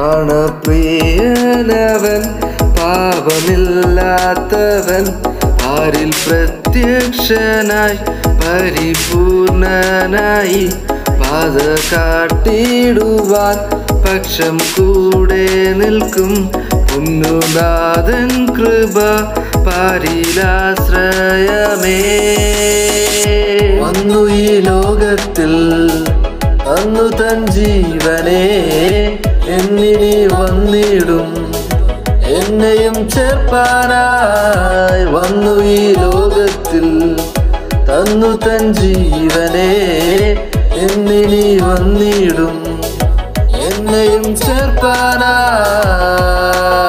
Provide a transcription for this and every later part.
പ്രാണപ്രിയനവൻ പാപമില്ലാത്തവൻ ആരിൽ പ്രത്യക്ഷനായി പരിപൂർണനായി പാത കാട്ടിടുവാൻ പക്ഷം കൂടെ നിൽക്കും പൊന്നുനാഥൻ കൃപ പാരിലാശ്രയമേ വന്നു ഈ ലോകത്തിൽ അന്നു തൻ ജീവനെ എന്നിനി വന്നിടും എന്നെയും ചേർപ്പാനായി വന്നു ഈ ലോകത്തിൽ തന്നു തൻ ജീവനെ എന്നിനി വന്നിടും എന്നെയും ചേർപ്പാനായി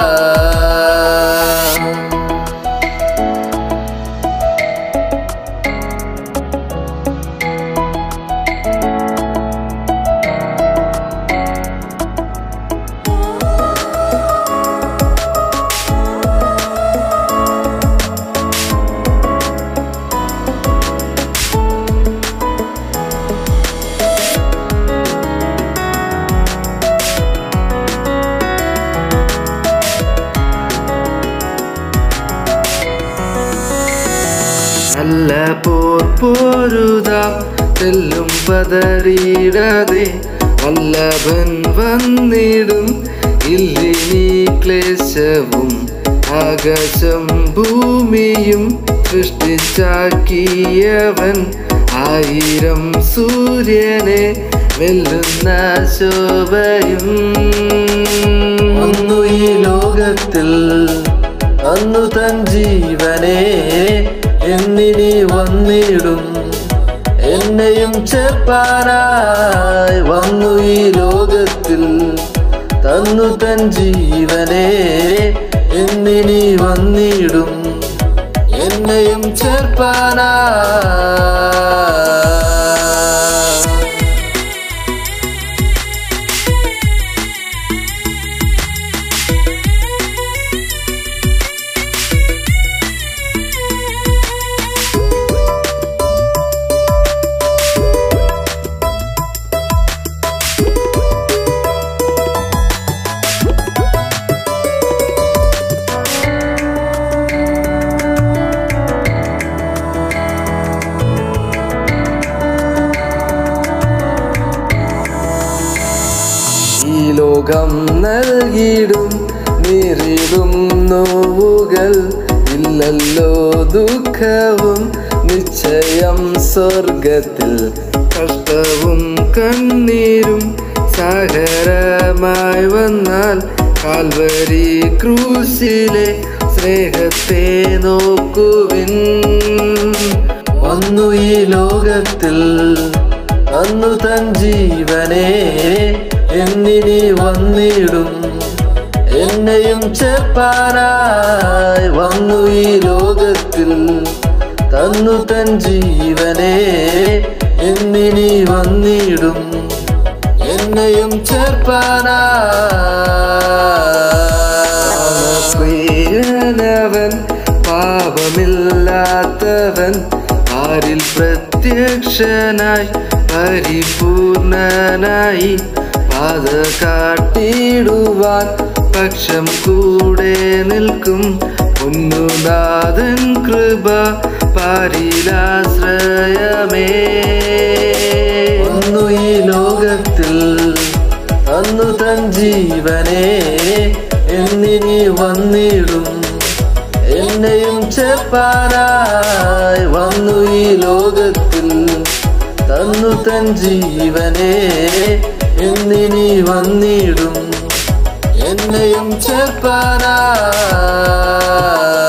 നല്ല പോർ പോരുതാം തെല്ലും പതറിയിടാതെ വല്ലഭൻ വന്നിടും ഇല്ലിനി ക്ലേശവും ആകാശം ഭൂമിയും സൃഷ്ടിച്ചാക്കിയവൻ ആയിരം സൂര്യനെ വെല്ലുന്ന ശോഭയും വന്നു ഈ ലോകത്തിൽ അന്നു തൻ ജീവനെ എന്നിനി വന്നിടും എന്നെയും ചേർപ്പാനായി വന്നു ഈ ലോകത്തിൽ തന്നു തൻ ജീവനെ എന്നിനി വന്നിടും എന്നെയും ചേർപ്പാനായി ഈ ലോകം നൽകിയിടും നേരിടും നോവുകൾ ഇല്ലല്ലോ ദുഃഖവും നിശ്ചയം സ്വർഗത്തിൽ കഷ്ടവും കണ്ണീരും സാഗരമായി വന്നാൽ കാൽവരി ക്രൂശിലെ സ്നേഹത്തെ നോക്കുവിൻ വന്നു ഈ ലോകത്തിൽ അന്നു തൻ ജീവനെ എന്നിനി വന്നിടും എന്നെയും ചേർപ്പാനായി വന്നു ഈ ലോകത്തിൽ തന്നു തൻ ജീവനെ എന്നിനി വന്നിടും എന്നെയും ചേർപ്പാനാവൻ പാപമില്ലാത്തവൻ ആരിൽ പ്രത്യക്ഷനായി പരിപൂർണനായി പാത കാട്ടിടുവാൻ പക്ഷം കൂടെ നിൽക്കും പൊന്നുനാഥൻ കൃപ പാരിലാശ്രയമേ ഒന്നു ഈ ലോകത്തിൽ അന്നു തൻ ജീവനെ എന്നിനി വന്നിടും എന്നെയും ചേർപ്പാനായി വന്നു ഈ ലോകത്തിൽ തന്നു തൻ ജീവനെ എന്നിനി വന്നിടും എന്നെയും ചേർപ്പാനായി